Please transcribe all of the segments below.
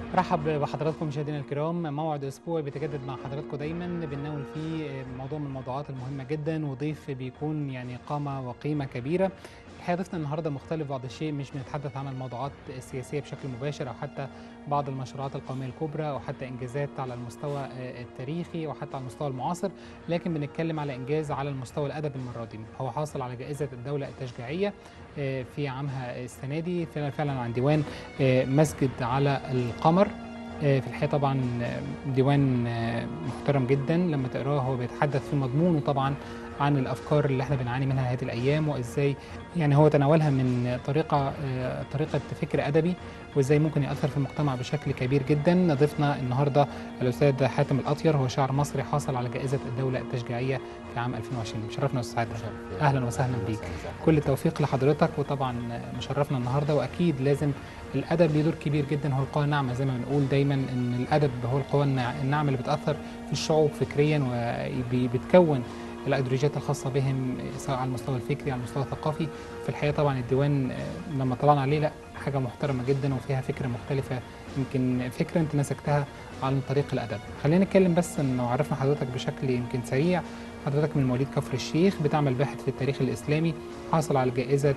رحب بحضراتكم مشاهدينا الكرام موعد اسبوعي بيتجدد مع حضراتكم دايما بنناول فيه موضوع من الموضوعات المهمه جدا وضيف بيكون يعني قامه وقيمه كبيره الحقيقه ضيفنا النهارده مختلف بعض الشيء مش بنتحدث عن الموضوعات السياسيه بشكل مباشر او حتى بعض المشروعات القوميه الكبرى او حتى انجازات على المستوى التاريخي او حتى على المستوى المعاصر لكن بنتكلم على انجاز على المستوى الادبي المره دي هو حاصل على جائزه الدوله التشجيعيه في عامها السنه دي فعلا عن ديوان مسجد على القمر في الحقيقه طبعا ديوان محترم جدا لما تقراه هو بيتحدث في مضمونه طبعا عن الافكار اللي احنا بنعاني منها هذه الايام وازاي يعني هو تناولها من طريقه طريقه فكر ادبي وازاي ممكن ياثر في المجتمع بشكل كبير جدا ضيفنا النهارده الاستاذ حاتم الاطير هو شاعر مصري حاصل على جائزه الدوله التشجيعيه في عام 2020 مشرفنا استاذ حاتم اهلا وسهلا بيك كل التوفيق لحضرتك وطبعا مشرفنا النهارده واكيد لازم الادب له دور كبير جدا هو القوى الناعمه زي ما بنقول دايما ان الادب هو القوى الناعمه اللي بتاثر في الشعوب فكريا وبتكون الايديولوجيات الخاصه بهم سواء على المستوى الفكري على المستوى الثقافي في الحقيقه طبعا الديوان لما طلعنا عليه لا حاجه محترمه جدا وفيها فكره مختلفه يمكن فكره انت نسجتها عن طريق الادب خلينا نتكلم بس انه عرفنا حضرتك بشكل يمكن سريع حضرتك من مواليد كفر الشيخ بتعمل باحث في التاريخ الاسلامي حاصل على جائزه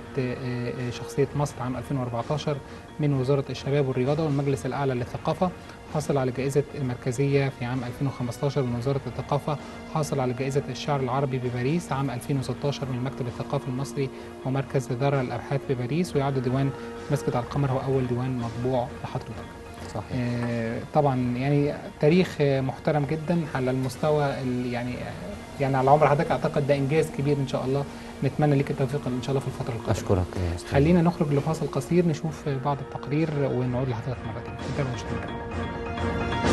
شخصيه مصر عام 2014 من وزاره الشباب والرياضه والمجلس الاعلى للثقافه حاصل على جائزة المركزية في عام 2015 من وزارة الثقافة حاصل على جائزة الشعر العربي بباريس عام 2016 من المكتب الثقافي المصري ومركز دار الأبحاث بباريس ويعد ديوان مسجد على القمر هو أول ديوان مطبوع لحضرتك صحيح. آه طبعا يعني تاريخ محترم جدا على المستوى يعني يعني على عمر حضرتك اعتقد ده انجاز كبير ان شاء الله نتمنى لك التوفيق ان شاء الله في الفتره القادمه اشكرك يا استاذ خلينا نخرج لفاصل قصير نشوف بعض التقرير ونعود لحضرتك مره ثانيه نتابع مشاهدينا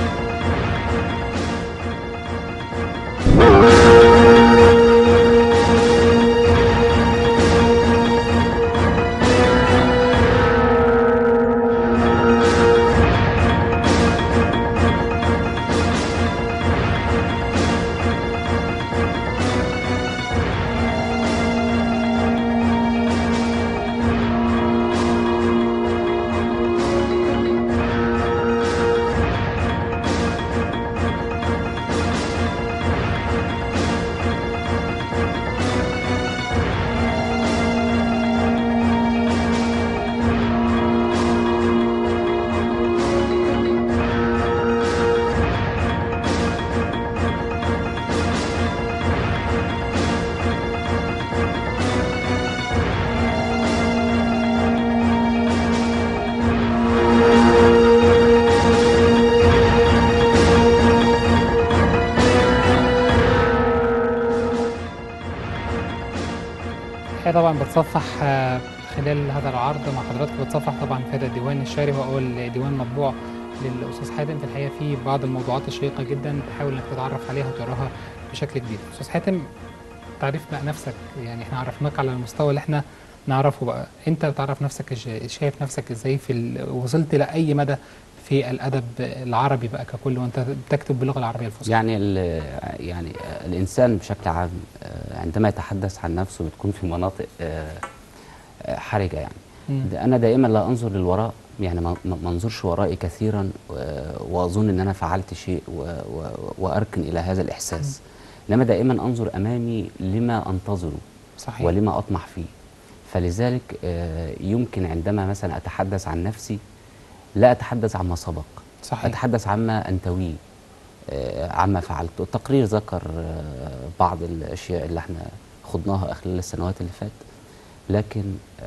طبعا بتصفح خلال هذا العرض مع حضراتكم بتصفح طبعا في هذا الديوان الشعري هو اول ديوان مطبوع للاستاذ حاتم في الحقيقه فيه بعض الموضوعات الشيقه جدا تحاول انك تتعرف عليها وتقراها بشكل كبير استاذ حاتم تعريف بقى نفسك يعني احنا عرفناك على المستوى اللي احنا نعرفه بقى انت بتعرف نفسك شايف نفسك ازاي في وصلت لاي مدى في الادب العربي بقى ككل وانت بتكتب باللغه العربيه الفصحى يعني يعني الانسان بشكل عام عندما يتحدث عن نفسه بتكون في مناطق حرجه يعني م. انا دائما لا انظر للوراء يعني ما انظرش ورائي كثيرا واظن ان انا فعلت شيء واركن الى هذا الاحساس انما دائما انظر امامي لما انتظره صحيح. ولما اطمح فيه فلذلك يمكن عندما مثلا اتحدث عن نفسي لا أتحدث عما سبق صحيح. أتحدث عما أنتويه عما فعلته التقرير ذكر بعض الأشياء اللي احنا خضناها خلال السنوات اللي فات لكن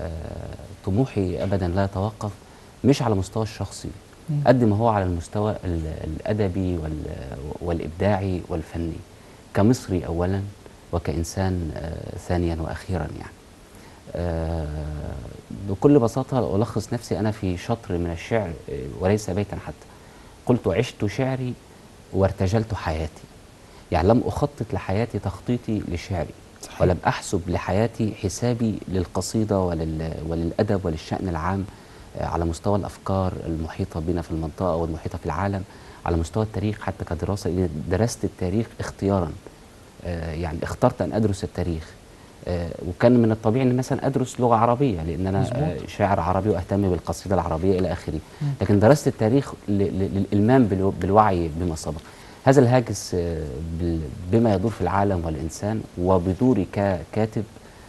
طموحي أبدا لا يتوقف مش على المستوى الشخصي قد ما هو على المستوى الأدبي والإبداعي والفني كمصري أولا وكإنسان ثانيا وأخيرا يعني أه بكل بساطة ألخص نفسي أنا في شطر من الشعر وليس بيتا حتى قلت عشت شعري وارتجلت حياتي يعني لم أخطط لحياتي تخطيطي لشعري صحيح. ولم أحسب لحياتي حسابي للقصيدة ولل... وللأدب وللشأن العام على مستوى الأفكار المحيطة بنا في المنطقة والمحيطة في العالم على مستوى التاريخ حتى كدراسة درست التاريخ اختيارا يعني اخترت أن أدرس التاريخ آه، وكان من الطبيعي ان مثلا ادرس لغه عربيه لان انا مظبوط. آه، شاعر عربي واهتم بالقصيده العربيه الى اخره مم. لكن درست التاريخ ل- ل- للالمام بالو- بالوعي بما سبق هذا الهاجس آه، بال- بما يدور في العالم والانسان وبدوري ككاتب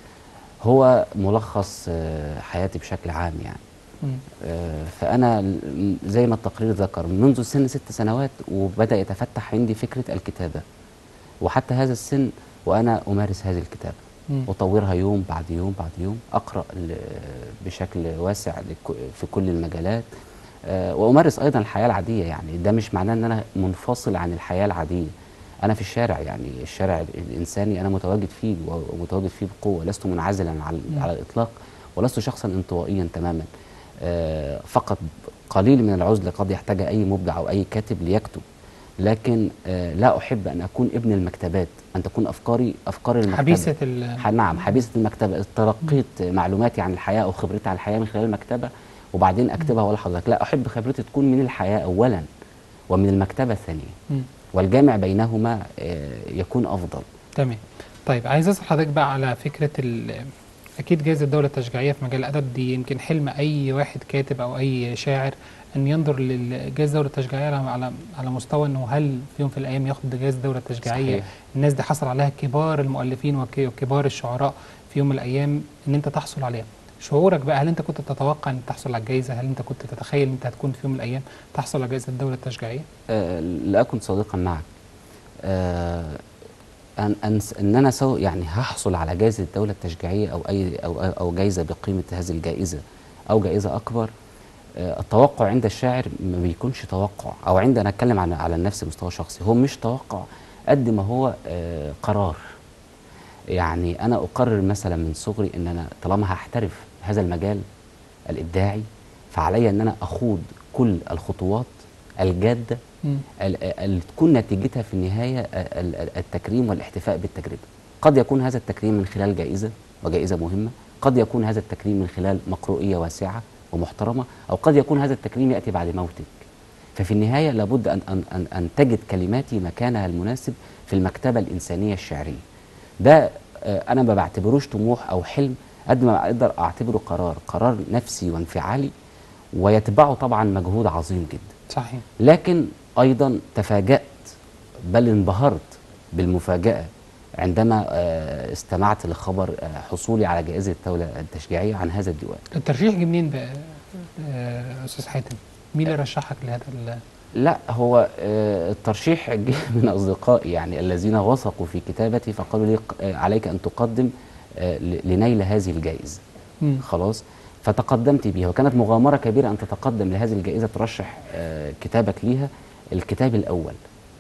هو ملخص آه، حياتي بشكل عام يعني مم. آه، فأنا ل- زي ما التقرير ذكر منذ سن ست سنوات وبدأ يتفتح عندي فكرة الكتابة وحتى هذا السن وأنا أمارس هذه الكتابة مم. أطورها يوم بعد يوم بعد يوم أقرأ ل- بشكل واسع لك- في كل المجالات آه، وأمارس أيضا الحياة العادية يعني ده مش معناه أن أنا منفصل عن الحياة العادية أنا في الشارع يعني الشارع الإنساني أنا متواجد فيه ومتواجد فيه بقوة لست منعزلا على, مم. على الإطلاق ولست شخصا انطوائيا تماما آه، فقط قليل من العزلة قد يحتاجها أي مبدع أو أي كاتب ليكتب لكن آه، لا أحب أن أكون ابن المكتبات أن تكون أفكاري أفكار المكتبة حبيسه ال ح- نعم حبيسة المكتبة تلقيت معلوماتي عن الحياة أو خبرتي عن الحياة من خلال المكتبة وبعدين أكتبها ولا حضرتك لا أحب خبرتي تكون من الحياة أولا ومن المكتبة ثانيا مم. والجامع بينهما آه، يكون أفضل تمام طيب عايز اسال حضرتك بقى على فكره ال اكيد جائزه الدوله التشجيعيه في مجال الادب دي يمكن حلم اي واحد كاتب او اي شاعر ان ينظر للجائزه الدوله التشجيعيه على على على مستوى انه هل في يوم في الايام ياخد جائزه الدوله التشجيعيه صحيح. الناس دي حصل عليها كبار المؤلفين وك- وكبار الشعراء في يوم من الايام ان انت تحصل عليها شعورك بقى هل انت كنت تتوقع ان تحصل على الجائزه هل انت كنت تتخيل ان انت هتكون في يوم من الايام تحصل على جائزه الدوله التشجيعيه آه، لا أكن صادقا معك آه، أن أن أن أنا سو يعني هحصل على جائزة الدولة التشجيعية أو أي أو أو جائزة بقيمة هذه الجائزة أو جائزة أكبر آه، التوقع عند الشاعر ما بيكونش توقع أو عند أنا أتكلم عن على نفسي مستوى شخصي هو مش توقع قد ما هو آه، قرار يعني أنا أقرر مثلا من صغري أن أنا طالما هحترف هذا المجال الإبداعي فعلي أن أنا أخوض كل الخطوات الجادة مم. ال- اللي تكون نتيجتها في النهاية ال- ال- التكريم والاحتفاء بالتجربة قد يكون هذا التكريم من خلال جائزة وجائزة مهمة قد يكون هذا التكريم من خلال مقروئية واسعة ومحترمة أو قد يكون هذا التكريم يأتي بعد موتك ففي النهاية لابد أن, أن, أن, أن تجد كلماتي مكانها المناسب في المكتبة الإنسانية الشعرية ده آه، أنا ما بعتبروش طموح أو حلم قد ما أقدر أعتبره قرار قرار نفسي وانفعالي ويتبعه طبعا مجهود عظيم جدا صحيح لكن ايضا تفاجات بل انبهرت بالمفاجاه عندما آه، استمعت لخبر آه، حصولي على جائزه الدوله التشجيعيه عن هذا الديوان الترشيح جه منين بقى آه، استاذ حاتم مين اللي رشحك لهذا ال- لا هو آه، الترشيح جه من اصدقائي يعني الذين وثقوا في كتابتي فقالوا لي ق- آه، عليك ان تقدم آه، ل- لنيل هذه الجائزه مم. خلاص فتقدمت بها وكانت مغامره كبيره ان تتقدم لهذه الجائزه ترشح آه، كتابك ليها الكتاب الاول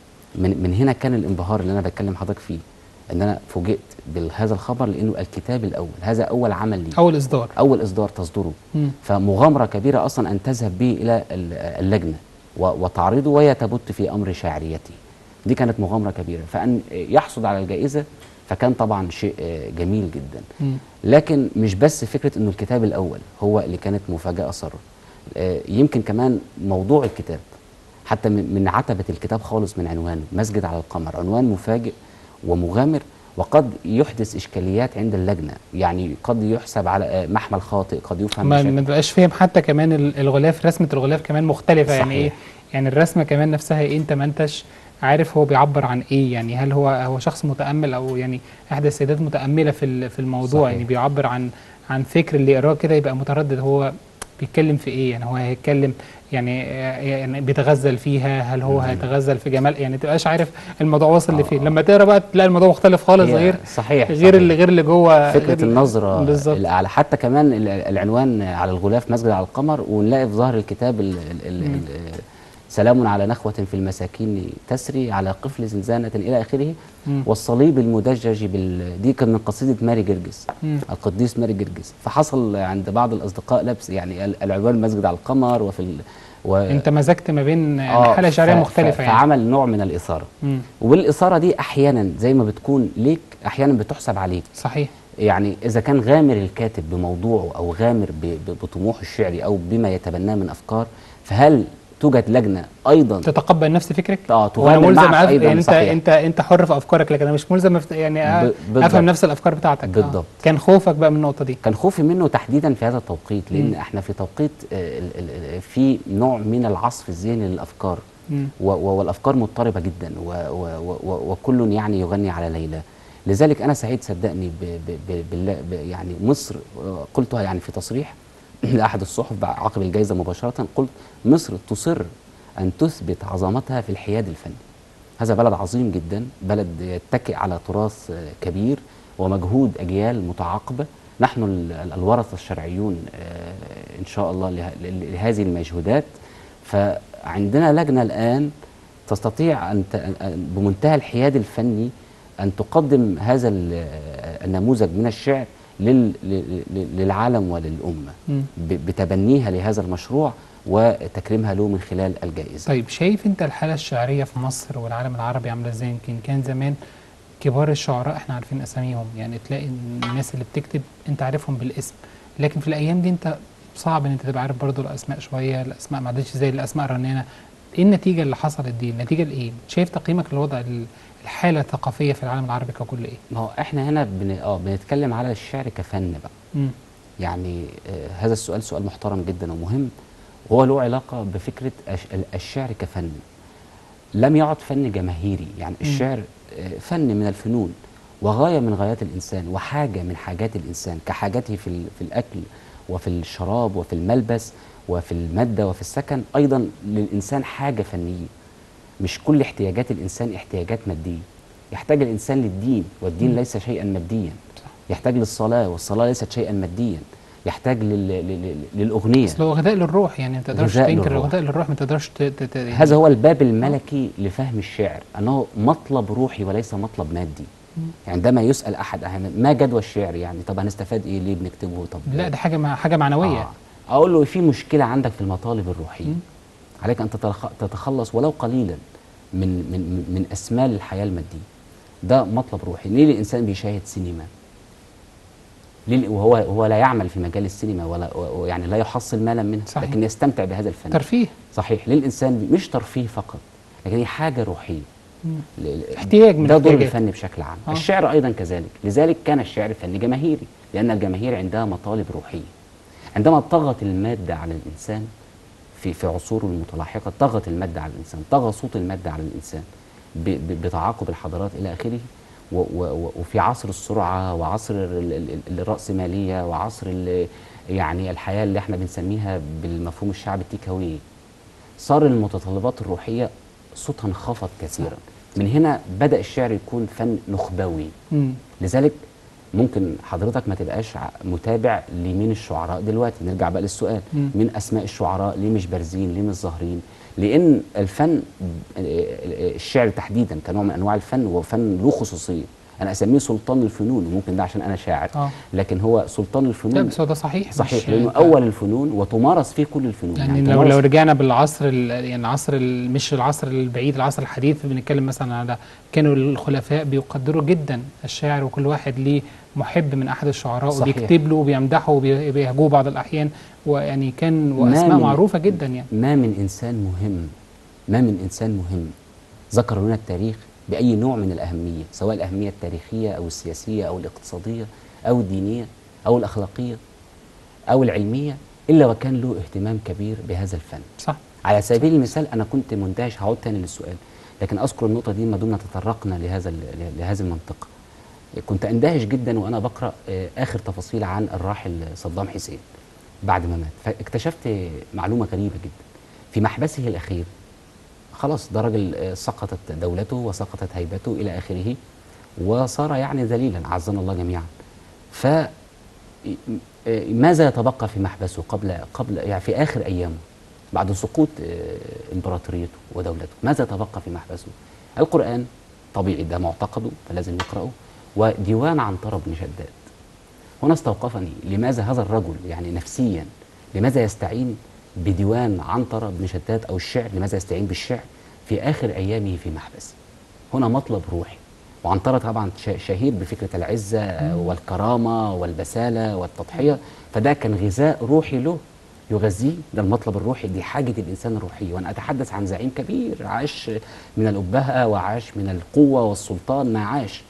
من من هنا كان الانبهار اللي انا بتكلم حضرتك فيه ان انا فوجئت بهذا الخبر لانه الكتاب الاول هذا اول عمل لي اول اصدار اول اصدار تصدره مم. فمغامره كبيره اصلا ان تذهب به الى ال- اللجنه و- وتعرضه وهي تبت في امر شاعريتي دي كانت مغامره كبيره فان يحصل على الجائزه فكان طبعا شيء آه، جميل جدا مم. لكن مش بس فكره انه الكتاب الاول هو اللي كانت مفاجاه ساره آه، يمكن كمان موضوع الكتاب حتى من من عتبه الكتاب خالص من عنوانه مسجد على القمر عنوان مفاجئ ومغامر وقد يحدث اشكاليات عند اللجنه يعني قد يحسب على آه، محمل خاطئ قد يفهم ما بشكل ما تبقاش فاهم حتى كمان ال- الغلاف رسمه الغلاف كمان مختلفه يعني ايه صحيح. يعني الرسمه كمان نفسها ايه انت ما انتش عارف هو بيعبر عن ايه يعني هل هو هو شخص متامل او يعني احدى السيدات متامله في ال- في الموضوع صحيح. يعني بيعبر عن عن فكر اللي يقراه كده يبقى متردد هو بيتكلم في ايه يعني هو هيتكلم يعني يعني بيتغزل فيها هل هو مم. هيتغزل في جمال يعني تبقاش عارف الموضوع واصل آه. لفين لما تقرا بقى تلاقي الموضوع مختلف خالص هي غير صحيح غير صحيح. اللي غير اللي جوه فكره غير- النظره بالظبط الاعلى حتى كمان ال- العنوان على الغلاف مسجد على القمر ونلاقي في ظهر الكتاب ال ال ال مم. ال سلام على نخوة في المساكين تسري على قفل زنزانة إلى آخره مم. والصليب المدجج بال دي كان من قصيدة ماري جرجس مم. القديس ماري جرجس فحصل عند بعض الأصدقاء لبس يعني ال- العنوان مسجد على القمر وفي ال و انت مزجت ما بين يعني آه، حاله شعريه ف- مختلفه ف- يعني فعمل نوع من الإثارة مم. والإثارة دي أحيانا زي ما بتكون ليك أحيانا بتحسب عليك صحيح يعني إذا كان غامر الكاتب بموضوعه أو غامر ب- ب- بطموحه الشعري أو بما يتبناه من أفكار فهل توجد لجنه ايضا تتقبل نفس فكرك اه وانا تغامر ملزم معك أف- ايضا يعني انت صحيح. انت انت حر في افكارك لكن انا مش ملزم أفت- يعني أ- ب- بالضبط. افهم نفس الافكار بتاعتك آه. بالضبط. كان خوفك بقى من النقطه دي كان خوفي منه تحديدا في هذا التوقيت لان مم. احنا في توقيت آه، ال- ال- ال- في نوع من العصف الذهني للافكار مم. و- و- والافكار مضطربه جدا و- و- و- وكل يعني يغني على ليلى لذلك انا سعيد صدقني ب ب ب بالله- ب يعني مصر آه، قلتها يعني في تصريح لاحد الصحف بعد- عقب الجائزه مباشره قلت مصر تصر ان تثبت عظمتها في الحياد الفني هذا بلد عظيم جدا بلد يتكئ على تراث آه، كبير ومجهود اجيال متعاقبه نحن ال- ال- الورثه الشرعيون آه، ان شاء الله له- ل- لهذه المجهودات فعندنا لجنه الان تستطيع ان ت- أن- بمنتهى الحياد الفني ان تقدم هذا ال- النموذج من الشعر لل- ل- ل- للعالم وللامه مم. ب- بتبنيها لهذا المشروع وتكريمها له من خلال الجائزه طيب شايف انت الحاله الشعريه في مصر والعالم العربي عامله ازاي يمكن كان زمان كبار الشعراء احنا عارفين اساميهم يعني تلاقي الناس اللي بتكتب انت عارفهم بالاسم لكن في الايام دي انت صعب ان انت تبقى عارف برضو الاسماء شويه الاسماء ما عادتش زي الاسماء الرنانه ايه النتيجه اللي حصلت دي النتيجه لايه شايف تقييمك للوضع ال- الحاله الثقافيه في العالم العربي ككل ايه ما هو احنا هنا بن... اه بنتكلم على الشعر كفن بقى مم. يعني آه هذا السؤال سؤال محترم جدا ومهم وهو له علاقه بفكره الش... الشعر كفن لم يعد فن جماهيري يعني مم. الشعر آه فن من الفنون وغايه من غايات الانسان وحاجه من حاجات الانسان كحاجته في ال... في الاكل وفي الشراب وفي الملبس وفي الماده وفي السكن ايضا للانسان حاجه فنيه مش كل احتياجات الانسان احتياجات ماديه يحتاج الانسان للدين والدين مم. ليس شيئا ماديا صح. يحتاج للصلاه والصلاه ليست شيئا ماديا يحتاج لل... لل... للاغنيه اصل هو غذاء للروح يعني ما تقدرش غذاء تنكر للروح. الغذاء للروح ما تقدرش ت... ت... ت... يعني هذا هو الباب الملكي لفهم الشعر انه مطلب روحي وليس مطلب مادي مم. عندما يسال احد أحيانا ما جدوى الشعر يعني طب هنستفاد ايه ليه بنكتبه طب لا ده حاجه مع حاجه معنويه آه. اقول له في مشكله عندك في المطالب الروحيه مم. عليك ان تتلخ- تتخلص ولو قليلا من من من- من اسمال الحياه الماديه ده مطلب روحي ليه الانسان بيشاهد سينما ليه وهو هو لا يعمل في مجال السينما ولا و- يعني لا يحصل مالا منه صحيح. لكن يستمتع بهذا الفن ترفيه صحيح للانسان بي- مش ترفيه فقط لكن هي حاجه روحيه مم. ل- ل- احتياج من ده دور الاحتياجات. الفن بشكل عام آه. الشعر ايضا كذلك لذلك كان الشعر فن جماهيري لان الجماهير عندها مطالب روحيه عندما طغت الماده على الانسان في في عصوره المتلاحقه طغت الماده على الانسان طغى صوت الماده على الانسان ب- ب- بتعاقب الحضارات الى اخره و- و- و- وفي عصر السرعه وعصر ال- ال- ال- الراسماليه وعصر ال- يعني الحياه اللي احنا بنسميها بالمفهوم الشعبي التيكاوي صار المتطلبات الروحيه صوتها انخفض كثيرا من هنا بدا الشعر يكون فن نخبوي مم. لذلك ممكن حضرتك ما تبقاش ع- متابع لمين الشعراء دلوقتي نرجع بقى للسؤال مم. مين اسماء الشعراء ليه مش بارزين ليه مش ظاهرين لان الفن آه، آه، الشعر تحديدا كنوع من انواع الفن هو فن له خصوصيه انا اسميه سلطان الفنون وممكن ده عشان انا شاعر اه لكن هو سلطان لا الفنون بس هو ده صحيح صحيح مش- لانه اول الفنون وتمارس فيه كل الفنون يعني لو تمارس لو رجعنا بالعصر ال- يعني العصر ال- مش العصر البعيد العصر الحديث بنتكلم مثلا على كانوا الخلفاء بيقدروا جدا الشاعر وكل واحد ليه محب من احد الشعراء صحيح. وبيكتب له وبيمدحه وبيهجوه بعض الاحيان ويعني كان ما واسماء من- معروفه جدا يعني ما من انسان مهم ما من انسان مهم ذكر لنا التاريخ باي نوع من الاهميه سواء الاهميه التاريخيه او السياسيه او الاقتصاديه او الدينيه او الاخلاقيه او العلميه الا وكان له اهتمام كبير بهذا الفن صح على سبيل المثال انا كنت مندهش هعود تاني للسؤال لكن اذكر النقطه دي ما دمنا تطرقنا لهذا ال- لهذه المنطقه كنت اندهش جدا وانا بقرا آه، اخر تفاصيل عن الراحل صدام حسين بعد ما مات فاكتشفت معلومه غريبه جدا في محبسه الاخير خلاص ده راجل آه، سقطت دولته وسقطت هيبته الى اخره وصار يعني ذليلا عزنا الله جميعا ف آه، ماذا يتبقى في محبسه قبل قبل يعني في اخر ايامه بعد سقوط آه، امبراطوريته ودولته ماذا تبقى في محبسه القران طبيعي ده معتقده فلازم يقراه وديوان عنترة بن شداد هنا استوقفني لماذا هذا الرجل يعني نفسيا لماذا يستعين بديوان عنترة بن شداد او الشعر لماذا يستعين بالشعر في اخر ايامه في محبسه هنا مطلب روحي وعنترة طبعا ش- شهير بفكرة العزة والكرامة والبسالة والتضحية فده كان غذاء روحي له يغذيه ده المطلب الروحي دي حاجة الإنسان الروحية وأنا أتحدث عن زعيم كبير عاش من الأبهة وعاش من القوة والسلطان ما عاش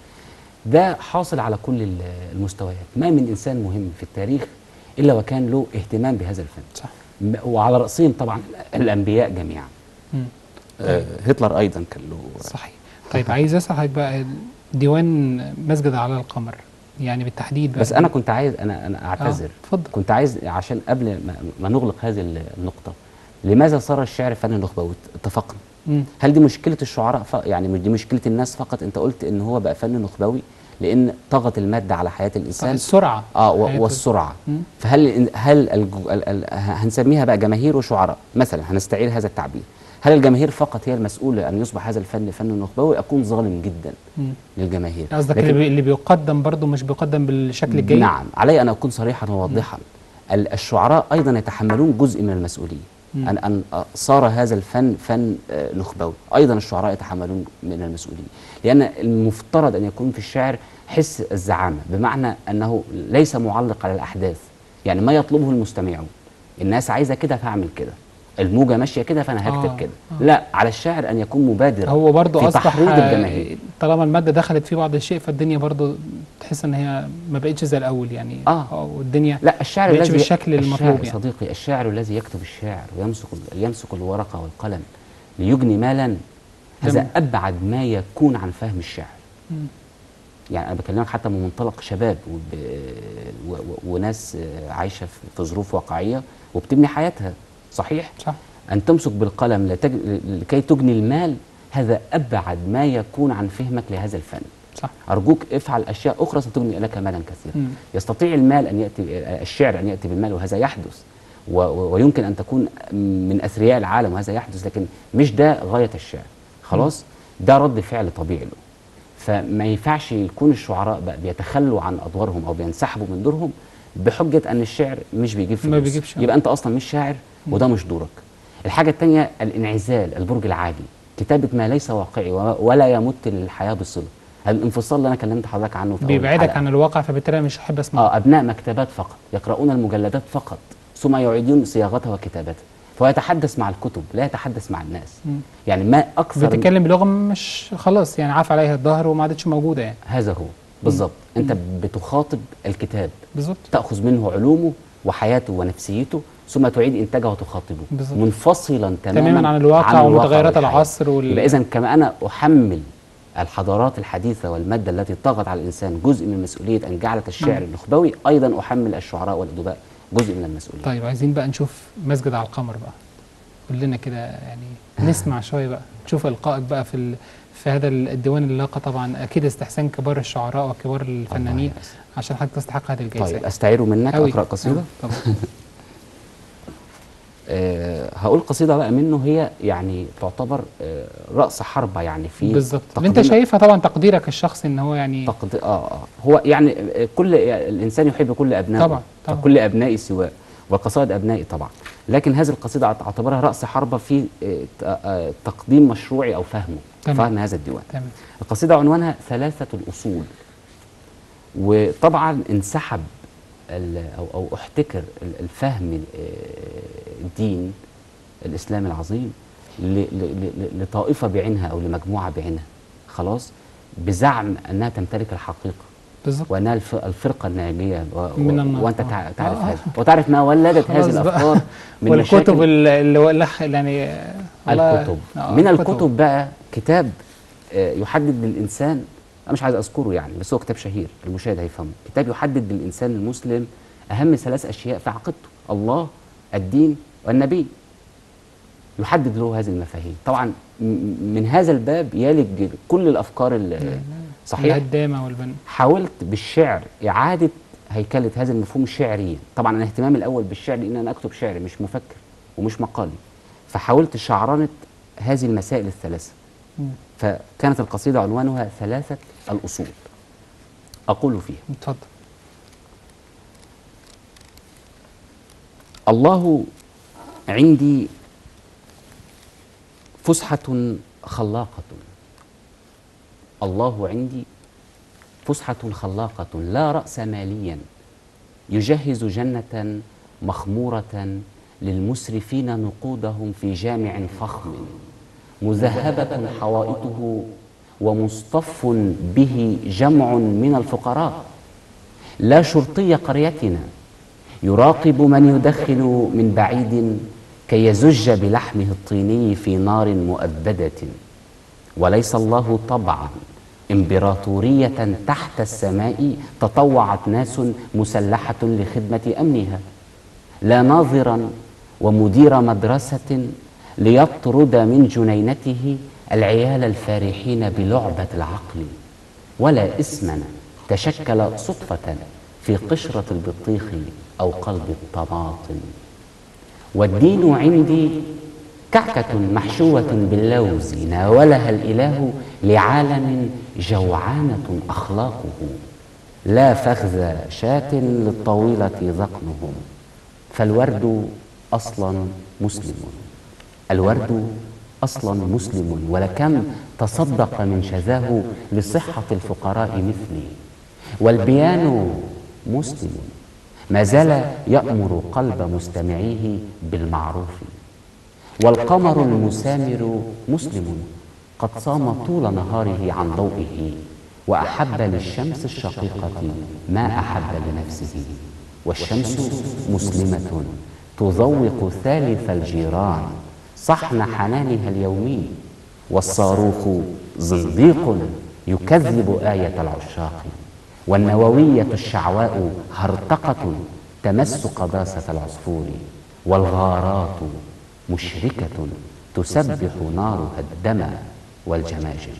ده حاصل على كل ال- المستويات ما من إنسان مهم في التاريخ إلا وكان له اهتمام بهذا الفن صح م- وعلى رأسهم طبعا الأنبياء جميعا مم. آه، هتلر أيضا كان له صحيح طيب عايز اسال حضرتك بقى ديوان مسجد على القمر يعني بالتحديد بقى بس أنا كنت عايز أنا أنا أعتذر آه، اتفضل كنت عايز عشان قبل ما, ما نغلق هذه النقطة لماذا صار الشعر فن نخبوي اتفقنا مم. هل دي مشكلة الشعراء ف... يعني مش دي مشكلة الناس فقط انت قلت ان هو بقى فن نخبوي لان طغت المادة على حياة صح الانسان السرعه اه و... حياة- والسرعة مم. فهل هل الج... ال... ال... هنسميها بقى جماهير وشعراء مثلا هنستعير هذا التعبير هل الجماهير فقط هي المسؤولة ان يصبح هذا الفن فن نخبوي اكون ظالم جدا مم. للجماهير قصدك لكن- اللي, بي... اللي بيقدم برضه مش بيقدم بالشكل الجيد نعم علي ان اكون صريحا وواضحا ال- الشعراء ايضا يتحملون جزء من المسؤوليه مم. ان ان صار هذا الفن فن آه، نخبوي ايضا الشعراء يتحملون من المسؤوليه لان المفترض ان يكون في الشعر حس الزعامه بمعنى انه ليس معلق على الاحداث يعني ما يطلبه المستمعون الناس عايزه كده فاعمل كده الموجه ماشيه كده فانا هكتب آه، كده آه. لا على الشاعر ان يكون مبادرا هو برضه في اصبح تحريض آه، الجماهير. طالما الماده دخلت في بعض الشيء فالدنيا برضه تحس ان هي ما بقتش زي الاول يعني آه. والدنيا لا الشاعر بقتش الذي بالشكل المطلوب الشاعر يعني. صديقي الشاعر الذي يكتب الشعر ويمسك يمسك الورقه والقلم ليجني مالا هذا تمام. ابعد ما يكون عن فهم الشعر مم. يعني انا بكلمك حتى من منطلق شباب وب... و... و... وناس آه، عايشه في- في ظروف واقعيه وبتبني حياتها صحيح صح ان تمسك بالقلم لتج... لكي تجني المال هذا ابعد ما يكون عن فهمك لهذا الفن صح ارجوك افعل اشياء اخرى ستجني لك مالا كثيرا مم. يستطيع المال ان ياتي الشعر ان ياتي بالمال وهذا يحدث و- و- ويمكن ان تكون من اثرياء العالم وهذا يحدث لكن مش ده غايه الشعر خلاص ده رد فعل طبيعي له فما ينفعش يكون الشعراء بقى بيتخلوا عن ادوارهم او بينسحبوا من دورهم بحجه ان الشعر مش بيجيب فلوس ما بيجيبش. يبقى انت اصلا مش شاعر وده مش دورك الحاجه الثانيه الانعزال البرج العاجي كتابه ما ليس واقعي و- ولا يمت للحياه بصله الانفصال اللي انا كلمت حضرتك عنه في أول بيبعدك الحلقة. عن الواقع فبالتالي أنا مش هحب اسمعه اه ابناء مكتبات فقط يقرؤون المجلدات فقط ثم يعيدون صياغتها وكتابتها فهو يتحدث مع الكتب لا يتحدث مع الناس مم. يعني ما اكثر بتتكلم بلغه مش خلاص يعني عاف عليها الظهر وما عادتش موجوده يعني هذا هو بالضبط انت بتخاطب الكتاب بالظبط تاخذ منه علومه وحياته ونفسيته ثم تعيد انتاجه وتخاطبه بالظبط. منفصلا تماما تماما عن الواقع عن ومتغيرات والحياة. العصر وال- يبقى اذا كما انا احمل الحضارات الحديثه والماده التي طغت على الانسان جزء من مسؤوليه ان جعلت الشعر مم. النخبوي ايضا احمل الشعراء والادباء جزء من المسؤوليه طيب عايزين بقى نشوف مسجد على القمر بقى قول لنا كده يعني نسمع شويه بقى نشوف القائك بقى في ال... في هذا الديوان اللي لاقى طبعا اكيد استحسان كبار الشعراء وكبار الفنانين الله يسلمك. عشان حضرتك تستحق هذه الجائزه طيب استعير منك أوي. اقرا قصيده آه، طبعا أه هقول قصيده بقى منه هي يعني تعتبر أه راس حربه يعني في بالظبط اللي انت تقديم- شايفها طبعا تقديرك الشخصي ان هو يعني تقد... آه, اه هو يعني آه، كل الانسان يحب كل ابنائه طبعاً، طبعاً. كل ابنائي سواء والقصائد ابنائي طبعا لكن هذه القصيده اعتبرها راس حربه في آه، ت- آه، تقديم مشروعي او فهمه تمام. فهم هذا الديوان تمام القصيده عنوانها ثلاثه الاصول وطبعا انسحب ال- او او احتكر ال- الفهم آه، الدين الاسلام العظيم ل- ل- ل- لطائفه بعينها او لمجموعه بعينها خلاص بزعم انها تمتلك الحقيقه بالظبط وانها الف- الفرقه الناجيه و- و- من النار. وانت آه. تع- تعرف آه. هذا وتعرف ما ولدت هذه خلاص بقى. الافكار من والكتب مشاكل اللي اللي ولخ يعني والله- الكتب آه، من الكتب بقى كتاب آه، يحدد للانسان انا مش عايز اذكره يعني بس هو كتاب شهير المشاهد هيفهمه كتاب يحدد للانسان المسلم اهم ثلاث اشياء في عقيدته الله الدين والنبي يحدد له هذه المفاهيم طبعا م- من هذا الباب يلج كل الافكار ال- صحيح الهدامه والبن حاولت بالشعر إعادة هيكلة هذا المفهوم شعريا طبعا أنا اهتمامي الأول بالشعر لأن أنا أكتب شعر مش مفكر ومش مقالي فحاولت شعرنة هذه المسائل الثلاثة مم. فكانت القصيدة عنوانها ثلاثة الأصول أقول فيها اتفضل الله عندي فسحة خلاقة الله عندي فسحة خلاقة لا رأس ماليا يجهز جنة مخمورة للمسرفين نقودهم في جامع فخم مذهبة حوائطه ومصطف به جمع من الفقراء لا شرطي قريتنا يراقب من يدخن من بعيد كي يزج بلحمه الطيني في نار مؤبدة وليس الله طبعا امبراطورية تحت السماء تطوعت ناس مسلحة لخدمة أمنها لا ناظرا ومدير مدرسة ليطرد من جنينته العيال الفارحين بلعبة العقل ولا اسما تشكل صدفة في قشرة البطيخ أو قلب الطماطم والدين عندي كعكة محشوة باللوز ناولها الإله لعالم جوعانة أخلاقه لا فخذ شاة للطويلة ذقنهم فالورد أصلا مسلم الورد أصلا مسلم ولكم تصدق من شذاه لصحة الفقراء مثلي والبيان مسلم ما زال يأمر قلب مستمعيه بالمعروف والقمر المسامر مسلم قد صام طول نهاره عن ضوئه وأحب للشمس الشقيقة ما أحب لنفسه والشمس مسلمة تذوق ثالث الجيران صحن حنانها اليومي والصاروخ زنديق يكذب آية العشاق والنووية الشعواء هرطقة تمس قداسة العصفور والغارات مشركة تسبح نارها الدم والجماجم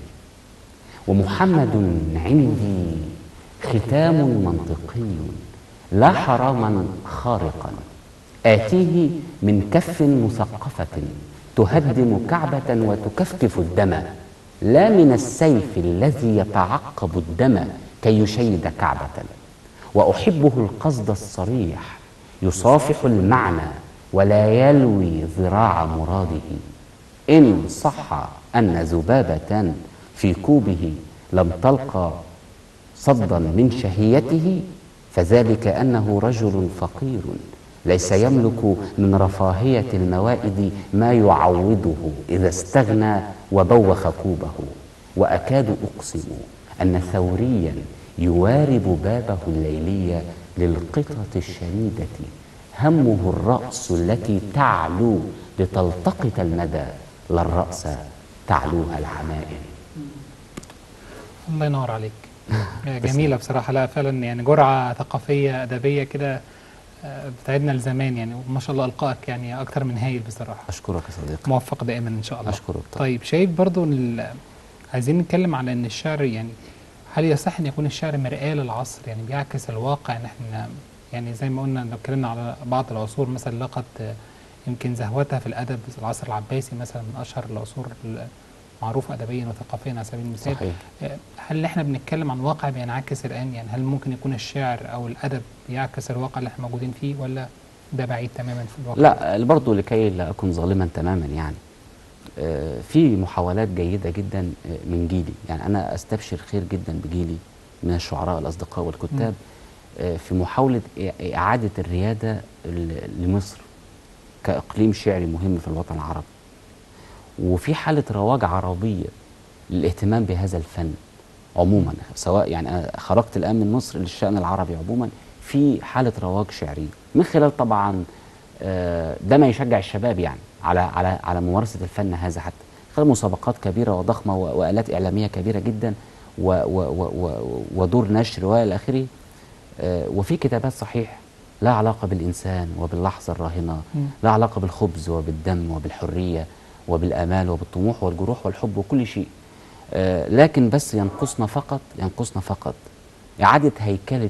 ومحمد عندي ختام منطقي لا حراما خارقا آتيه من كف مثقفة تهدم كعبة وتكفكف الدم لا من السيف الذي يتعقب الدم كي يشيد كعبة وأحبه القصد الصريح يصافح المعنى ولا يلوي ذراع مراده إن صح أن ذبابة في كوبه لم تلقى صدا من شهيته فذلك أنه رجل فقير ليس يملك من رفاهية الموائد ما يعوضه إذا استغنى وبوخ كوبه وأكاد أقسم أن ثوريا يوارب بابه الليلي للقطة الشريدة همه الرأس التي تعلو لتلتقط المدى لا الرأس تعلوها العمائم الله ينور عليك جميلة بصراحة لا فعلا يعني جرعة ثقافية أدبية كده آه، بتعيدنا لزمان يعني وما شاء الله ألقائك يعني أكتر من هايل بصراحة أشكرك يا صديقي موفق دائما إن شاء الله أشكرك طبعا. طيب شايف برضو إن ال- عايزين نتكلم على ان الشعر يعني هل يصح ان يكون الشعر مرآة للعصر يعني بيعكس الواقع ان احنا يعني زي ما قلنا لو اتكلمنا على بعض العصور مثلا لقت آه، يمكن زهوتها في الادب العصر العباسي مثلا من اشهر العصور المعروفه ادبيا وثقافيا على سبيل المثال صحيح آه، هل احنا بنتكلم عن واقع بينعكس الان يعني هل ممكن يكون الشعر او الادب بيعكس الواقع اللي احنا موجودين فيه ولا ده بعيد تماما في الواقع لا برضه لكي لا أكون ظالما تماما يعني آه، في محاولات جيدة جدا آه، من جيلي يعني أنا أستبشر خير جدا بجيلي من الشعراء الأصدقاء والكتاب آه، في محاولة إع- إعادة الريادة ل- لمصر كإقليم شعري مهم في الوطن العربي وفي حالة رواج عربية للاهتمام بهذا الفن عموما سواء يعني أنا خرجت الآن من مصر للشأن العربي عموما في حالة رواج شعري من خلال طبعا آه، ده ما يشجع الشباب يعني على على على ممارسة الفن هذا حتى خلال مسابقات كبيرة وضخمة و- وآلات إعلامية كبيرة جدا و و و و ودور نشر وإلى آخره آه، وفي كتابات صحيح لا علاقة بالإنسان وباللحظة الراهنة مم. لا علاقة بالخبز وبالدم وبالحرية وبالآمال وبالطموح والجروح والحب وكل شيء آه، لكن بس ينقصنا فقط ينقصنا فقط إعادة هيكلة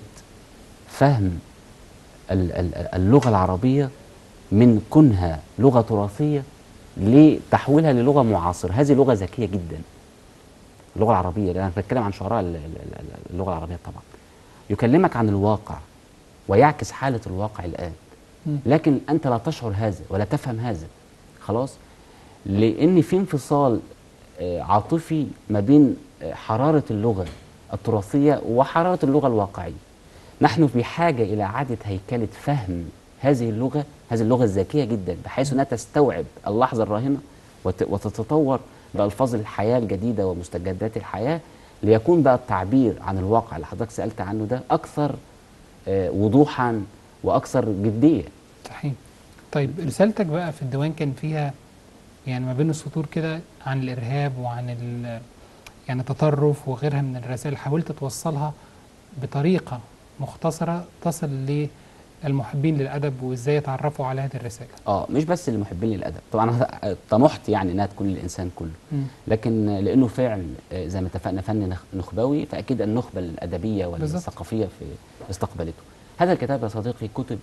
فهم ال- ال- اللغة العربية من كونها لغة تراثية لتحويلها للغة معاصرة هذه لغة ذكية جدا اللغة العربية لأن أنا بتكلم عن شعراء ال- ال- ال- اللغة العربية طبعا يكلمك عن الواقع ويعكس حالة الواقع الآن مم. لكن أنت لا تشعر هذا ولا تفهم هذا خلاص لأن في انفصال آه، عاطفي ما بين آه، حرارة اللغة التراثية وحرارة اللغة الواقعية نحن بحاجة إلى إعادة هيكلة فهم هذه اللغة هذه اللغه الذكيه جدا بحيث انها تستوعب اللحظه الراهنه وت- وتتطور بالفاظ الحياه الجديده ومستجدات الحياه ليكون بقى التعبير عن الواقع اللي حضرتك سالت عنه ده اكثر آه، وضوحا واكثر جديه صحيح طيب رسالتك بقى في الديوان كان فيها يعني ما بين السطور كده عن الارهاب وعن ال يعني التطرف وغيرها من الرسائل حاولت توصلها بطريقه مختصره تصل للمحبين للادب وازاي يتعرفوا على هذه الرساله اه مش بس المحبين للادب طبعا أنا طمحت يعني انها تكون للانسان كله مم. لكن لانه فعل آه، زي ما اتفقنا فن نخ- نخبوي فاكيد النخبه الادبيه بالظبط. والثقافيه في استقبلته هذا الكتاب يا صديقي كتب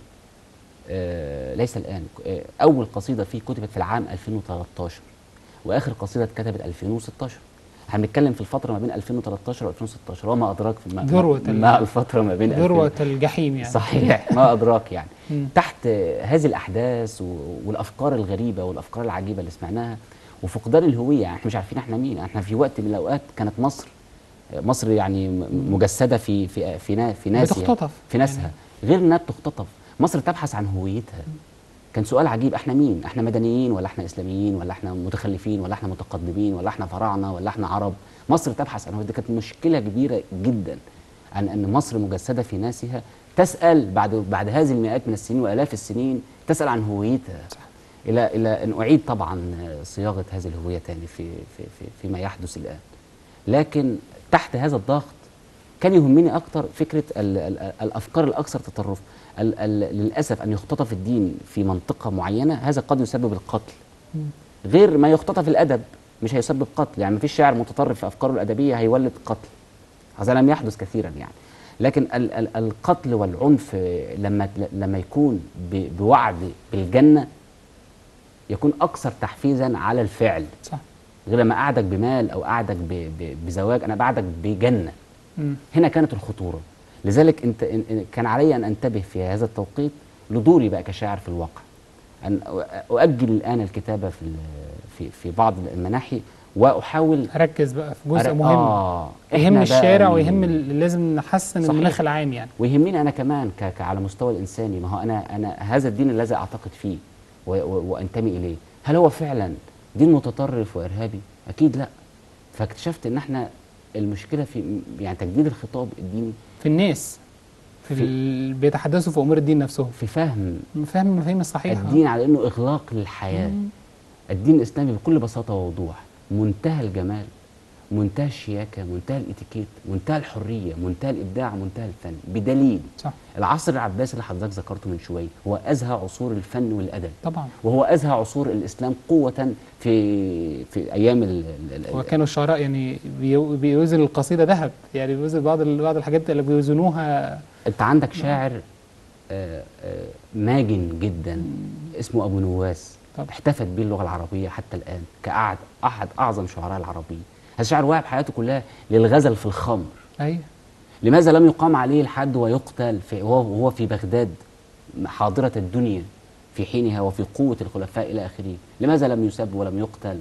آه، ليس الان آه، اول قصيده فيه كتبت في العام 2013 واخر قصيده اتكتبت 2016 احنا بنتكلم في الفتره ما بين 2013 و 2016 وما ادراك في ما, ذروة ال- ما الفتره ما بين 2000 ذروه الجحيم يعني صحيح ما ادراك يعني مم. تحت هذه الاحداث و- والافكار الغريبه والافكار العجيبه اللي سمعناها وفقدان الهويه يعني احنا مش عارفين احنا مين احنا في وقت من الاوقات كانت مصر مصر يعني م- مجسده في في في نا- في ناسها بتختطف في ناسها غير انها بتختطف مصر تبحث عن هويتها كان سؤال عجيب احنا مين احنا مدنيين ولا احنا اسلاميين ولا احنا متخلفين ولا احنا متقدمين ولا احنا فراعنه ولا احنا عرب مصر تبحث عن هويتها كانت مشكله كبيره جدا عن ان مصر مجسده في ناسها تسال بعد بعد هذه المئات من السنين والاف السنين تسال عن هويتها صح. الى الى ان اعيد طبعا صياغه هذه الهويه تاني في في في فيما يحدث الان لكن تحت هذا الضغط كان يهمني اكتر فكره ال ال الافكار الاكثر تطرف ال ال للاسف ان يختطف الدين في منطقه معينه هذا قد يسبب القتل مم. غير ما يختطف الادب مش هيسبب قتل يعني مفيش شاعر متطرف في افكاره الادبيه هيولد قتل هذا لم يحدث كثيرا يعني لكن ال ال القتل والعنف لما لما يكون ب- بوعد بالجنه يكون اكثر تحفيزا على الفعل صح غير لما اعدك بمال او اعدك ب- ب- بزواج انا بعدك بجنه مم. هنا كانت الخطوره لذلك انت إن- إن- كان علي ان انتبه في هذا التوقيت لدوري بقى كشاعر في الواقع ان أ- اؤجل الان الكتابه في ال- في في بعض المناحي واحاول ركز بقى في جزء أر- مهم آه يهم إحنا بقى الشارع ال- ويهم ال- لازم نحسن صحيح. المناخ العام يعني ويهمني انا كمان ك- ك- على مستوى الانساني ما هو انا انا هذا الدين الذي اعتقد فيه و- و- وانتمي اليه هل هو فعلا دين متطرف وارهابي اكيد لا فاكتشفت ان احنا المشكله في يعني تجديد الخطاب الديني في الناس في, في- ال... بيتحدثوا في امور الدين نفسهم في فهم فاهم المفاهيم الصحيحه الدين على انه اغلاق للحياه مم. الدين الاسلامي بكل بساطه ووضوح منتهى الجمال منتهى الشياكه منتهى الاتيكيت منتهى الحريه منتهى الابداع منتهى الفن بدليل صح العصر العباسي اللي حضرتك ذكرته من شويه هو ازهى عصور الفن والادب طبعا وهو ازهى عصور الاسلام قوه في في ايام ال ال- ال- وكانوا الشعراء يعني بيو- بيوزنوا القصيده ذهب يعني بيوزن بعض ال- بعض الحاجات اللي بيوزنوها انت عندك شاعر آه، آه، ماجن جدا اسمه ابو نواس طبعا. احتفت به اللغه العربيه حتى الان كأحد احد اعظم شعراء العربيه هذا الشاعر وهب حياته كلها للغزل في الخمر ايوه لماذا لم يقام عليه الحد ويقتل في وهو وهو في بغداد حاضرة الدنيا في حينها وفي قوة الخلفاء إلى آخره لماذا لم يسب ولم يقتل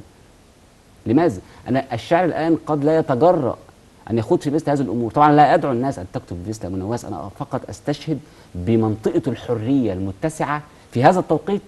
لماذا أنا الشعر الآن قد لا يتجرأ أن يخوض في مثل هذه الأمور طبعا لا أدعو الناس أن تكتب مثل أبو نواس أنا فقط أستشهد بمنطقة الحرية المتسعة في هذا التوقيت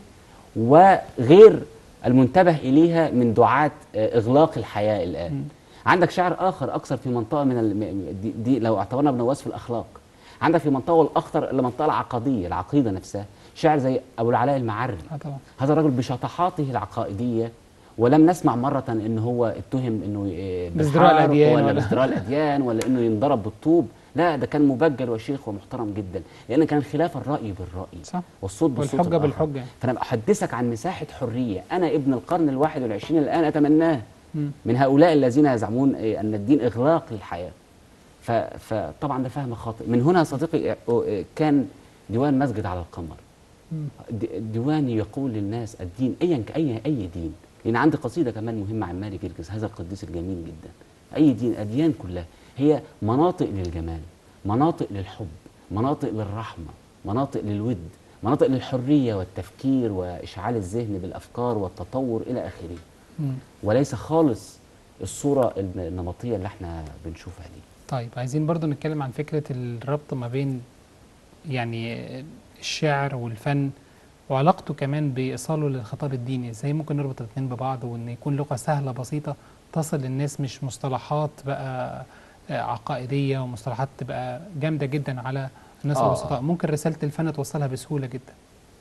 وغير المنتبه إليها من دعاة آه، إغلاق الحياة الآن مم. عندك شعر اخر اكثر في منطقه من ال... م- دي, دي لو اعتبرنا ابن نواس في الاخلاق عندك في منطقه والاخطر المنطقه العقديه العقيده نفسها شاعر زي ابو العلاء المعري اه طبعا هذا الرجل بشطحاته العقائديه ولم نسمع مرة ان هو اتهم انه ي- بازدراء بالحرق الأديان ولا ولا- بازدراء الاديان ولا انه ينضرب بالطوب لا ده كان مبجل وشيخ ومحترم جدا لان كان خلاف الراي بالراي صح والصوت بالصوت والحجه الآخر. بالحجه فانا بحدثك عن مساحه حريه انا ابن القرن الواحد والعشرين الان اتمناه مم. من هؤلاء الذين يزعمون إيه، ان الدين اغلاق للحياه ف- فطبعا ده فهم خاطئ من هنا يا صديقي إيه، إيه، كان ديوان مسجد على القمر مم. د- ديوان يقول للناس الدين ايا ك- اي اي دين لان عندي قصيده كمان مهمه عن ماري جرجس هذا القديس الجميل جدا اي دين اديان كلها هي مناطق للجمال مناطق للحب مناطق للرحمه مناطق للود مناطق للحريه والتفكير واشعال الذهن بالافكار والتطور الى اخره مم. وليس خالص الصوره الن- النمطيه اللي احنا بنشوفها دي طيب عايزين برضو نتكلم عن فكرة الربط ما بين يعني الشعر والفن وعلاقته كمان بايصاله للخطاب الديني ازاي ممكن نربط الاثنين ببعض وان يكون لغه سهله بسيطه تصل للناس مش مصطلحات بقى آه، عقائديه ومصطلحات تبقى جامده جدا على الناس آه. البسطاء ممكن رساله الفن توصلها بسهوله جدا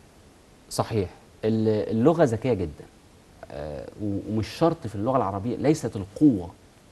صحيح ال- اللغة ذكية جدا آه، و- ومش شرط في اللغة العربية ليست القوة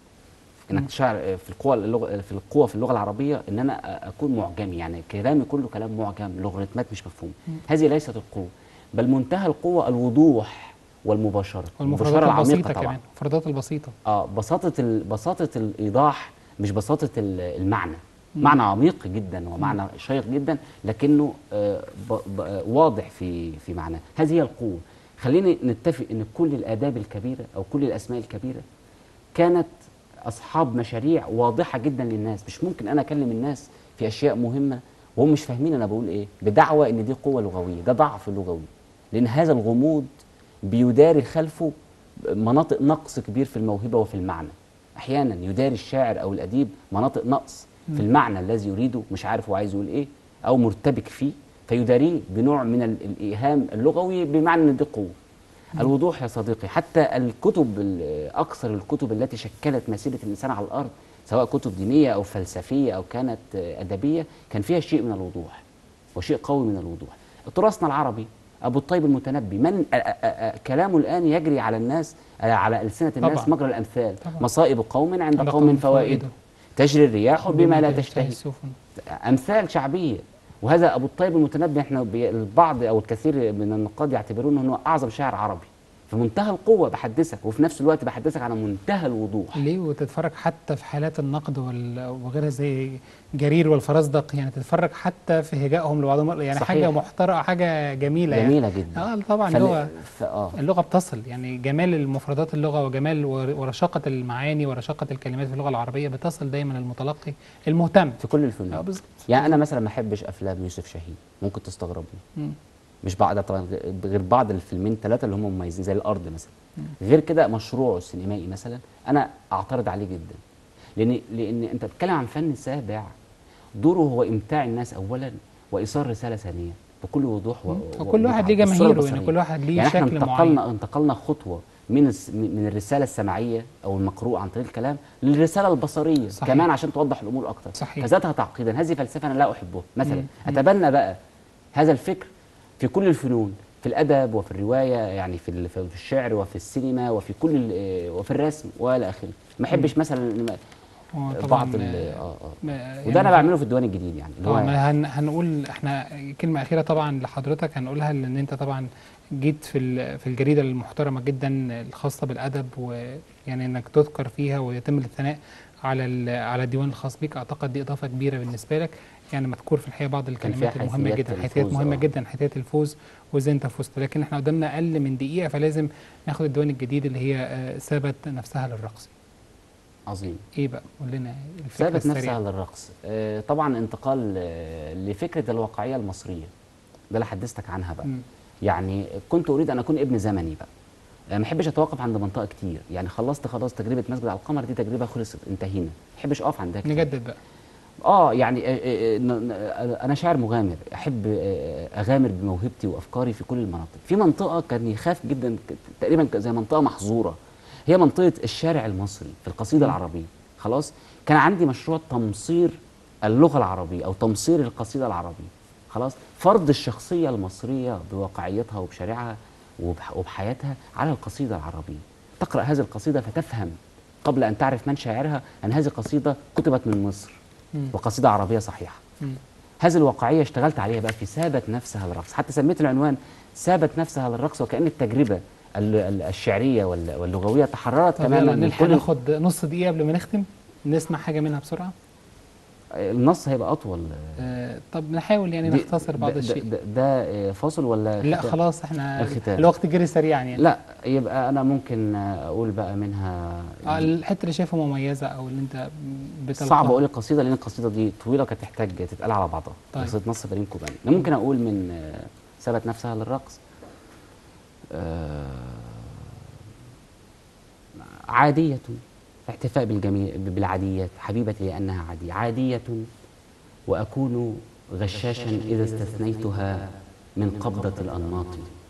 مم. انك تشعر آه، في القوة اللغة في القوة في اللغة العربية ان انا أ- اكون معجمي يعني كلامي كله كلام معجم لوغاريتمات مش مفهوم مم. هذه ليست القوة بل منتهى القوة الوضوح والمباشرة والمفردات المباشرة العميقة البسيطه طبعا كمان المفردات البسيطه اه بساطة ال... بساطة الإيضاح مش بساطة ال- المعنى مم. معنى عميق جدا ومعنى شيق جدا لكنه آه ب... ب... آه، واضح في في معناه هذه هي القوة خلينا نتفق ان كل الآداب الكبيرة او كل الأسماء الكبيرة كانت أصحاب مشاريع واضحة جدا للناس مش ممكن أنا أكلم الناس في أشياء مهمة وهم مش فاهمين أنا بقول إيه بدعوى إن دي قوة لغوية ده ضعف لغوي لأن هذا الغموض بيداري خلفه مناطق نقص كبير في الموهبة وفي المعنى أحيانا يداري الشاعر أو الأديب مناطق نقص في المعنى الذي يريده مش عارف هو عايز يقول إيه أو مرتبك فيه فيداريه بنوع من ال- الإيهام اللغوي بمعنى إن دي قوة الوضوح يا صديقي حتى الكتب ال- أكثر الكتب التي شكلت مسيرة الإنسان على الأرض سواء كتب دينية أو فلسفية أو كانت آه، أدبية كان فيها شيء من الوضوح وشيء قوي من الوضوح تراثنا العربي أبو الطيب المتنبي من آه، آه، آه، كلامه الآن يجري على الناس آه، على ألسنة الناس طبعاً. مجرى الأمثال طبعاً. مصائب قوم عند على قوم قوم فوائد فوائده. تجري الرياح بما لا تشتهي السفن امثال شعبيه وهذا ابو الطيب المتنبي احنا بي- البعض او الكثير من النقاد يعتبرونه انه اعظم شاعر عربي في منتهى القوه بحدثك وفي نفس الوقت بحدثك على منتهى الوضوح ليه وتتفرج حتى في حالات النقد وال- وغيرها زي جرير والفرزدق يعني تتفرج حتى في هجائهم لبعضهم يعني صحيح. حاجه محترمه حاجه جميله يعني جميله جدا اه طبعا فال- اللغه ف... اه اللغه بتصل يعني جمال المفردات اللغه وجمال ور- ورشاقه المعاني ورشاقه الكلمات في اللغه العربيه بتصل دايما المتلقي المهتم في كل اه الفنون بالظبط يعني انا مثلا ما احبش افلام يوسف شاهين ممكن تستغربني مم. مش بعض طبعا غير بعض الفيلمين ثلاثه اللي هم مميزين زي الارض مثلا غير كده مشروعه السينمائي مثلا انا اعترض عليه جدا لان لان انت بتتكلم عن فن سابع دوره هو امتاع الناس اولا وايصال رساله ثانيا بكل وضوح و... وكل واحد ليه والصورة جماهيره البصرية. يعني كل واحد ليه يعني احنا شكل معين انتقلنا انتقلنا خطوه من الس... من الرساله السمعيه او المقروء عن طريق الكلام للرساله البصريه صحيح. كمان عشان توضح الامور اكتر صحيح. فذاتها تعقيدا هذه فلسفه انا لا احبها مثلا مم. اتبنى بقى هذا الفكر في كل الفنون في الادب وفي الروايه يعني في ال- في الشعر وفي السينما وفي كل ال- وفي الرسم والى اخره ما احبش مثلا إن هو طبعاً، بعض ال- آه، اه اه ما- وده انا يعني بعمله في الديوان الجديد يعني اللي طبعا هو ما هن هنقول احنا كلمه اخيره طبعا لحضرتك هنقولها لان انت طبعا جيت في ال- في الجريده المحترمه جدا الخاصه بالادب ويعني انك تذكر فيها ويتم الثناء على ال- على الديوان الخاص بك اعتقد دي اضافه كبيره بالنسبه لك يعني مذكور في الحقيقه بعض فيها الكلمات المهمه حيثيات جدا حيثيات الفوز، مهمه آه. جدا حيثيات الفوز وازاي انت فزت لكن احنا قدامنا اقل من دقيقه فلازم ناخد الديوان الجديد اللي هي آه، ثابت نفسها للرقص عظيم ايه بقى قول لنا الفكره ثابت نفسها السريعه للرقص آه طبعا انتقال آه لفكره الواقعيه المصريه ده اللي حدثتك عنها بقى مم. يعني كنت اريد ان اكون ابن زمني بقى آه، ما احبش اتوقف عند منطقه كتير يعني خلصت خلاص تجربه مسجد على القمر دي تجربه خلصت انتهينا ما احبش اقف عندها كتير نجدد بقى اه يعني آه، آه، آه، ن- ن- آه، انا شاعر مغامر احب آه، اغامر بموهبتي وافكاري في كل المناطق في منطقه كان يخاف جدا ك- تقريبا ك- زي منطقه محظوره هي منطقه الشارع المصري في القصيده العربيه خلاص كان عندي مشروع تمصير اللغه العربيه او تمصير القصيده العربيه خلاص فرض الشخصيه المصريه بواقعيتها وبشارعها وبح- وبحياتها على القصيده العربيه تقرا هذه القصيده فتفهم قبل ان تعرف من شاعرها ان هذه القصيده كتبت من مصر مم. وقصيده عربيه صحيحه مم. هذه الواقعيه اشتغلت عليها بقى في ثابت نفسها للرقص حتى سميت العنوان ثابت نفسها للرقص وكأن التجربة ال- ال- الشعرية وال- واللغوية تحررت طب تماما يلا من نلحق كل ناخد نص دقيقة قبل ما نختم نسمع حاجة منها بسرعة النص هيبقى أطول آه طب نحاول يعني دي- نختصر بعض ده- الشيء ده, ده, ده آه، فاصل ولا لا ختام؟ خلاص احنا الختام. الوقت جري سريعا يعني لا يبقى أنا ممكن آه، أقول بقى منها آه الحتة اللي شايفها مميزة أو اللي أنت بتلقاها صعب أقول القصيدة لأن القصيدة دي طويلة كانت تحتاج تتقال على بعضها طيب. قصيدة نص فريم كوباني أنا ممكن أقول من آه، ثبت نفسها للرقص آه، عادية احتفاء بالجميع بالعاديات حبيبتي لأنها عادية عادية وأكون غشاشا إذا استثنيتها من قبضة الأنماط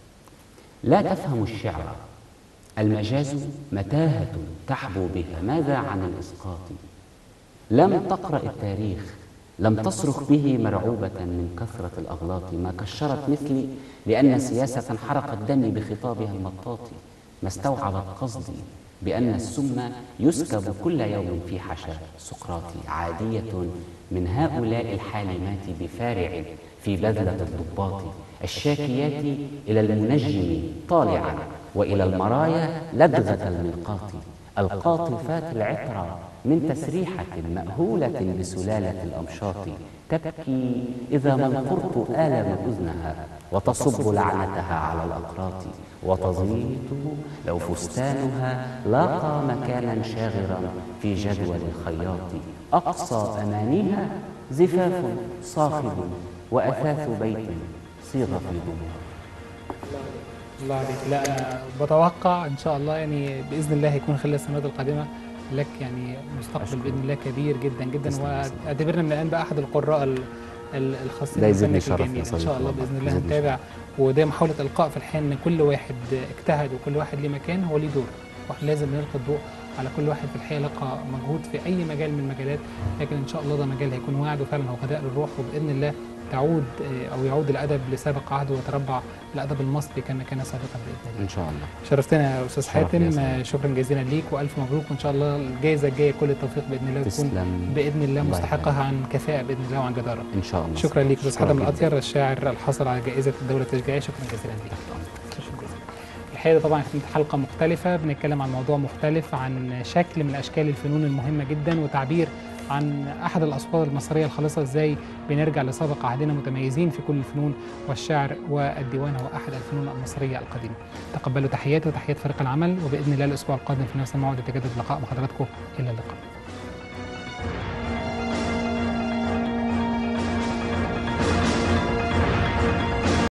لا تفهم الشعر المجاز متاهة تحبو بها ماذا عن الإسقاط لم تقرأ التاريخ لم تصرخ به مرعوبة من كثرة الأغلاط ما كشرت مثلي لأن سياسة حرقت دمي بخطابها المطاط ما استوعبت قصدي بأن السم يسكب كل يوم في حشا سقراطي عادية من هؤلاء الحالمات بفارع في بذلة الضباط الشاكيات إلى المنجم طالعا وإلى المرايا لدغة الملقاط القاطفات العطرة من تسريحة مأهولة بسلالة الأمشاط تبكي إذا ما القرط آلم أذنها وتصب لعنتها على الأقراط وتزيد لو فستانها لاقى مكانا شاغرا في جدول الخياط أقصى أمانيها زفاف صاخب وأثاث بيت صيغ في دموع الله عليك لا انا بتوقع ان شاء الله يعني باذن الله هيكون خلال السنوات القادمه لك يعني مستقبل أشكرك. باذن الله كبير جدا جدا تسلم يا سيدي. واعتبرنا من الان بقى احد القراء ال- ال- الخاصين ده يزيدني بالفن شرف يا الجميل ان صديقي شاء الله والله. باذن الله يزيدني هنتابع وده محاوله القاء في الحقيقه ان كل واحد اجتهد وكل واحد ليه مكان هو ليه دور واحنا لازم نلقي الضوء على كل واحد في الحقيقه لقى مجهود في اي مجال من المجالات لكن ان شاء الله ده مجال هيكون واعد وفعلا هو غذاء للروح وباذن الله تعود آه، او يعود الادب لسابق عهده ويتربع الادب المصري كما كان سابقا باذن الله إن شاء الله شرفتنا يا استاذ شرف لي يا حاتم سيدي. آه، شكرا جزيلا ليك والف مبروك وان شاء الله الجائزه الجايه كل التوفيق باذن الله تكون تسلم باذن الله الله مستحقها عن كفاءه باذن الله وعن جداره إن شاء الله شكرا ليك استاذ شكراً حاتم جداً. الاطير الشاعر الحاصل على جائزه الدوله التشجيعيه شكرا جزيلا ليك شكراً جزيلاً. الحقيقه طبعا كانت حلقه مختلفه بنتكلم عن موضوع مختلف عن شكل من اشكال الفنون المهمه جدا وتعبير عن احد الاصوات المصريه الخالصه ازاي بنرجع لسابق عهدنا متميزين في كل الفنون والشعر والديوان هو احد الفنون المصريه القديمه تقبلوا تحياتي وتحيات فريق العمل وباذن الله الاسبوع القادم في نفس الموعد يتجدد اللقاء مع حضراتكم الى اللقاء